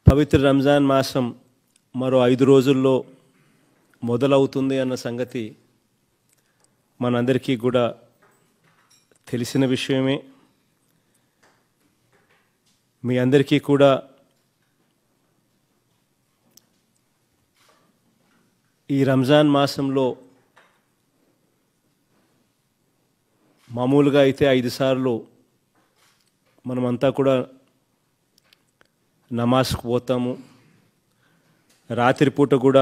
పవిత్ర రంజాన్ మాసం మరో ఐదు రోజుల్లో మొదలవుతుంది అన్న సంగతి మనందరికీ కూడా తెలిసిన విషయమే మీ అందరికీ కూడా ఈ రంజాన్ మాసంలో మామూలుగా అయితే ఐదు సార్లు మనమంతా కూడా నమాజ్కు పోతాము రాత్రిపూట కూడా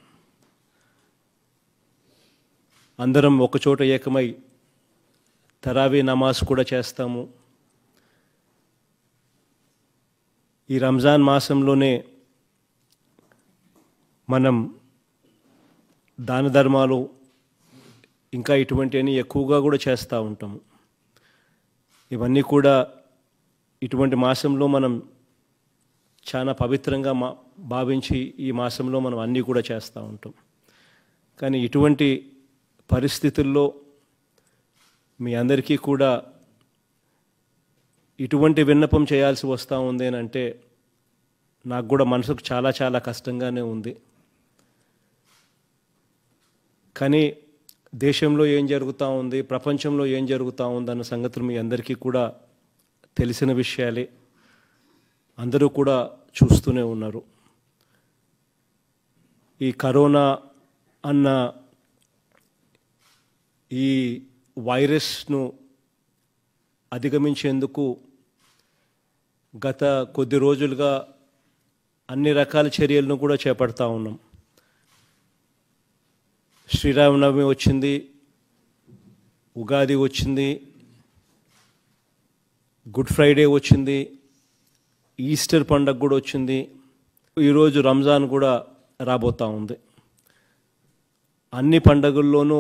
అందరం ఒకచోట ఏకమై తరావీ నమాజ్ కూడా చేస్తాము ఈ రంజాన్ మాసంలోనే మనం దాన ధర్మాలు ఇంకా ఇటువంటివన్నీ ఎక్కువగా కూడా చేస్తూ ఉంటాము ఇవన్నీ కూడా ఇటువంటి మాసంలో మనం చాలా పవిత్రంగా మా భావించి ఈ మాసంలో మనం అన్నీ కూడా చేస్తూ ఉంటాం కానీ ఇటువంటి పరిస్థితుల్లో మీ అందరికీ కూడా ఇటువంటి విన్నపం చేయాల్సి వస్తూ ఉంది అని అంటే నాకు కూడా మనసుకు చాలా చాలా కష్టంగానే ఉంది కానీ దేశంలో ఏం జరుగుతూ ఉంది ప్రపంచంలో ఏం జరుగుతూ ఉంది అన్న సంగతులు మీ అందరికీ కూడా తెలిసిన విషయాలే అందరూ కూడా చూస్తూనే ఉన్నారు ఈ కరోనా అన్న ఈ వైరస్ను అధిగమించేందుకు గత కొద్ది రోజులుగా అన్ని రకాల చర్యలను కూడా చేపడతా ఉన్నాం శ్రీరామనవమి వచ్చింది ఉగాది వచ్చింది గుడ్ ఫ్రైడే వచ్చింది ఈస్టర్ పండగ కూడా వచ్చింది ఈరోజు రంజాన్ కూడా రాబోతూ ఉంది అన్ని పండగల్లోనూ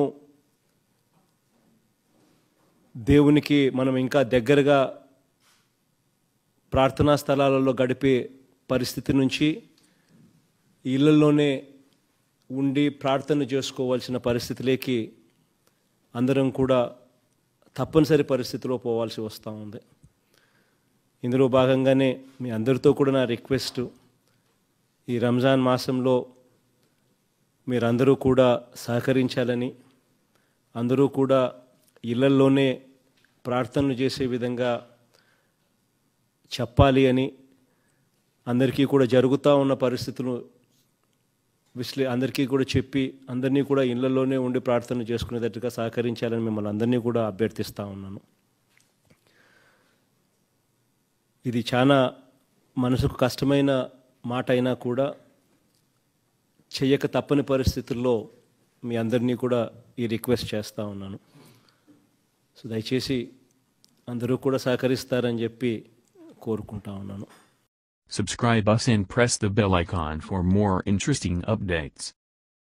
దేవునికి మనం ఇంకా దగ్గరగా ప్రార్థనా స్థలాలలో గడిపే పరిస్థితి నుంచి ఇళ్లలోనే ఉండి ప్రార్థన చేసుకోవాల్సిన పరిస్థితిలోకి అందరం కూడా తప్పనిసరి పరిస్థితిలో పోవాల్సి వస్తూ ఉంది ఇందులో భాగంగానే మీ అందరితో కూడా నా రిక్వెస్ట్ ఈ రంజాన్ మాసంలో మీరందరూ కూడా సహకరించాలని అందరూ కూడా ఇళ్లల్లోనే ప్రార్థనలు చేసే విధంగా చెప్పాలి అని అందరికీ కూడా జరుగుతూ ఉన్న పరిస్థితులు విశ్లే అందరికీ కూడా చెప్పి అందరినీ కూడా ఇళ్లలోనే ఉండి ప్రార్థన చేసుకునేటట్టుగా సహకరించాలని మిమ్మల్ని అందరినీ కూడా అభ్యర్థిస్తూ ఉన్నాను ఇది చాలా మనసుకు కష్టమైన మాట అయినా కూడా చెయ్యక తప్పని పరిస్థితుల్లో మీ అందరినీ కూడా ఈ రిక్వెస్ట్ చేస్తూ ఉన్నాను సో దయచేసి అందరూ కూడా సహకరిస్తారని చెప్పి కోరుకుంటా ఉన్నాను Subscribe us and press the bell icon for more interesting updates.